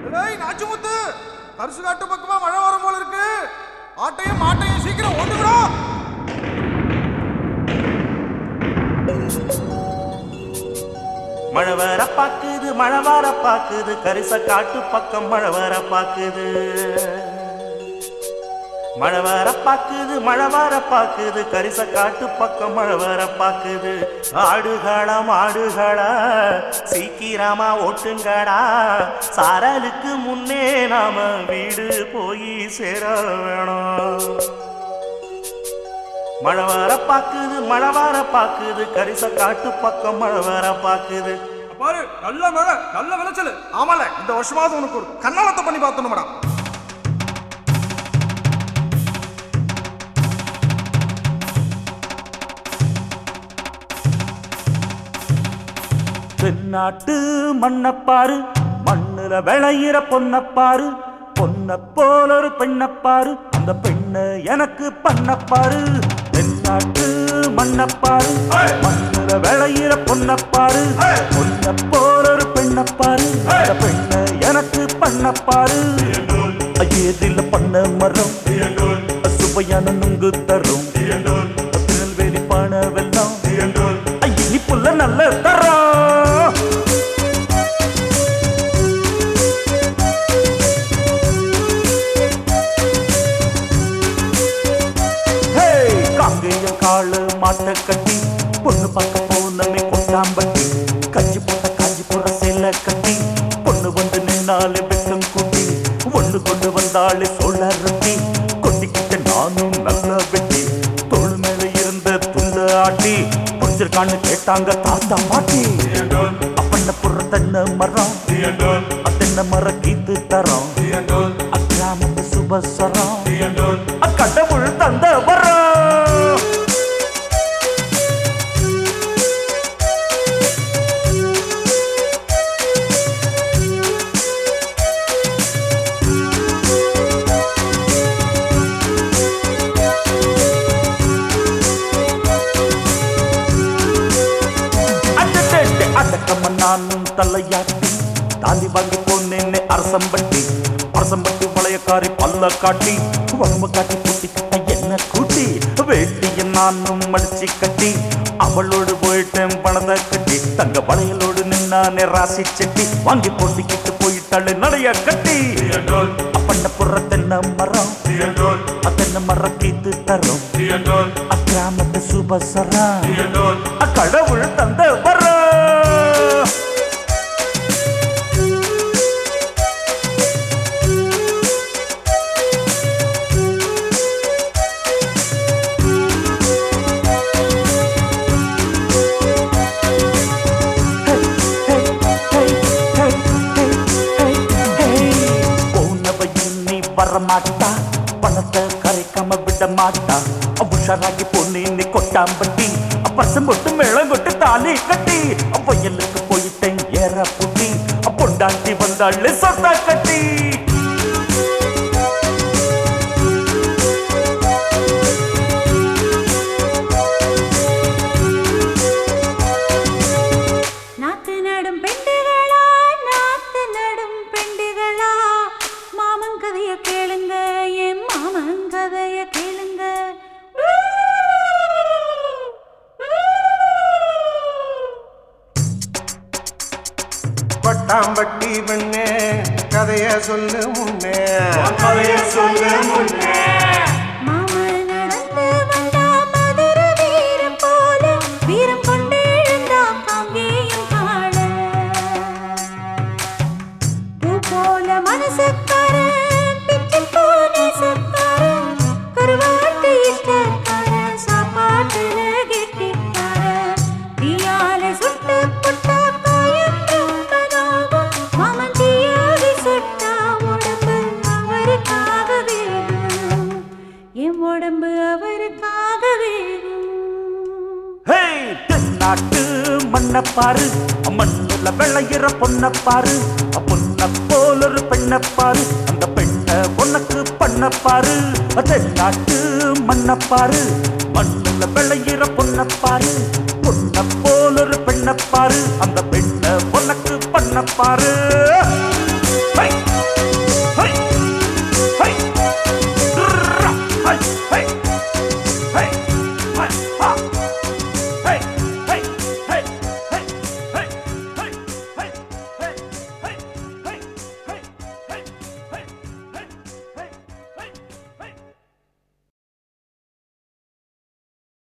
டேய் நாச்சுமுத்து கரிசு காட்டு பக்கமா மழை வரும் போல இருக்கு ஆட்டையும் மாட்டையும் சீக்கிரம் ஓட்டுங்கடா மழை வர பாக்குது மழை வர பாக்குது கரிச காட்டு பக்கம் மழை வர பாக்குது மழை வர பாக்குது மழை வர பாக்குது கரிச காட்டு பக்கம் மழை வர பாக்குது ஆடுகளா மாடுகளா சீக்கிரமா ஓட்டுங்கடா சாரலுக்கு முன்னே நாம வீடு போய் சேர வேணும் மழை வர பாக்குது மழை வர பாக்குது கரிச காட்டு பக்கம் மழை வர பாக்குது பாரு நல்ல மழை நல்ல விளைச்சல் ஆமால இந்த வருஷமாவது உனக்கு ஒரு கண்ணாலத்தை பண்ணி பார்த்தணும்டா தென்னாட்டு மண்ணப்பாரு மண்ணுல விளையிற பொன்னப்பாரு பொன்ன போல ஒரு பெண்ணப்பாரு அந்த பெண்ணு எனக்கு பண்ணப்பாரு தென்னாட்டு மண்ணப்பாரு மண்ணுல விளையிற பொன்னப்பாரு பொன்ன போல ஒரு பெண்ணப்பாரு அந்த பெண்ணு எனக்கு பண்ணப்பாரு ஐயதில் பண்ண மரம் சுவையான நுங்கு தரும் திருநெல்வேலி பான வெள்ளம் ஐயி புள்ள நல்ல தரம் ஹே! காங்கேயம் காளு மாட்டை கட்டி பொண்ணு பார்க்க போனமே கொண்டாம்பட்டி கஞ்சி போட்ட காஞ்சி போற சேலை கட்டி பொண்ணு வந்து நின்னாலே வெக்கம் கூட்டி ஒண்ணு கொண்டு வந்தாலே சோழ ரொட்டி கொட்டிக்கிட்ட நானும் நல்ல வெட்டி தோள் மேல இருந்த துண்ட ஆட்டி புரிஞ்சிருக்கான்னு கேட்டாங்க தாத்தா பாட்டி அப்பண்ண புற தென்னை மரம் அத்தென்ன மரம் கீத்து தரோம் அக்கிராமத்து சுபசரம் அக்கடவுள் தந்த வரம் அடடே, அடக்கம்ம நானும் தலையாட்டி தாண்டி வாங்கி போனேன்னு அரசம்பட்டி அரசம்பட்டி வளையக்காரி பல்ல காட்டி வம்பு காட்டி கூட்டிக்கிட்ட என்ன கூட்டி வேட்டிய நானும் மடிச்சு கட்டி அவளோடு போயிட்டேன் பணத்தை கட்டி தங்க வளையலோடு நின்னானே ராசி செட்டி வாங்கி போட்டிக்கிட்டு போயிட்டாளு நடைய கட்டி அப்பண்ண புற தென்னை மரம் அத்தென்ன மரம் கீத்து தரும் அக்கிராமத்து சுபசரம் கடவுள் தந்த வரம் போனவ இன்னி வரமாட்டா பணத்தை கரைக்காம விட மாட்டா உஷாராகி பொண்ணு இன்னி கொட்டாம்பட்டி பசம் போட்டு மேளம் கொட்டு தாலி கட்டி வயலுக்கு போயிட்டேன் ஏற புட்டி பொண்டாட்டி வந்தாள் சொத்தா கட்டி நாத்து நடும் பெண்டுகளா நாத்து நடும் பெண்டுகளா மாமன் கதைய கேளுங்க என் மாமன் கதைய கேளுங்க கொட்டாம்பட்டி பெண்ணே கதைய சொல்லு முன்னே மாமன் நடந்து வந்தா மதுர வீரம் போல வீரம் கொண்டு எழுந்தான் காங்கேயம் காண பூ போல மனசுக்காரன் பிச்சு போன சக்காரன் கருவாட்டு இஷ்டக்காரன் சாப்பாட்டுல கெட்டிக்காரன் தீயால சுட்டு புட்டா காயம் ரொம்ப நோவும் மாமன் தீயாவி சுட்டா உடம்பு அவருக்காக வேகும் என் உடம்பு அவருக்காக வேகும் ஹே தென்னாட்டு மண்ணப்பாரு மண்ணுல விளையிற பொன்னப்பாரு பொன்ன போல ஒரு பெண்ணப்பாரு அந்த பெண்ண உனக்கு பண்ணப்பாரு தென்னாட்டு மண்ணப்பாரு மண்ணுல விளையிற பொன்னப்பாரு பொன்ன போல ஒரு பெண்ணப்பாரு அந்த பெண்ண உனக்கு பண்ணப்பாரு